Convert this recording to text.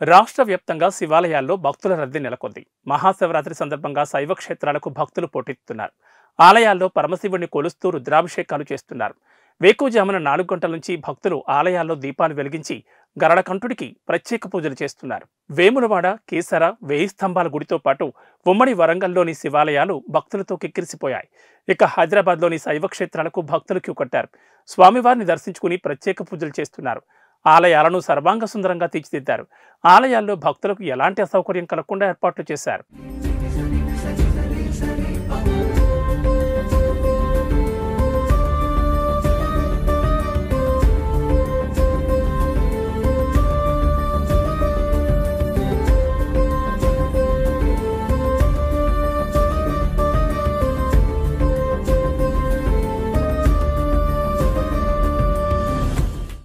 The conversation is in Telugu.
రాష్ట్ర వ్యాప్తంగా శివాలయాల్లో భక్తుల రద్దీ నెలకొంది మహాశివరాత్రి సందర్భంగా శైవ క్షేత్రాలకు భక్తులు పోటెత్తుతున్నారు ఆలయాల్లో పరమశివుడిని కొలుస్తూ రుద్రాభిషేకాలు చేస్తున్నారు వేకువజామున నాలుగు గంటల నుంచి భక్తులు ఆలయాల్లో దీపాలు వెలిగించి గరళకంఠుడికి ప్రత్యేక పూజలు చేస్తున్నారు వేములవాడ కేసర వేయి స్తంభాల గుడితో పాటు ఉమ్మడి వరంగల్లోని శివాలయాలు భక్తులతో కిక్కిరిసిపోయాయి ఇక హైదరాబాద్లోని శైవ క్షేత్రాలకు భక్తులు క్యూ కట్టారు స్వామివారిని దర్శించుకుని ప్రత్యేక పూజలు చేస్తున్నారు ఆలయాలను సర్వాంగ సుందరంగా తీర్చిదిద్దారు ఆలయాల్లో భక్తులకు ఎలాంటి అసౌకర్యం కలగకుండా ఏర్పాట్లు చేశారు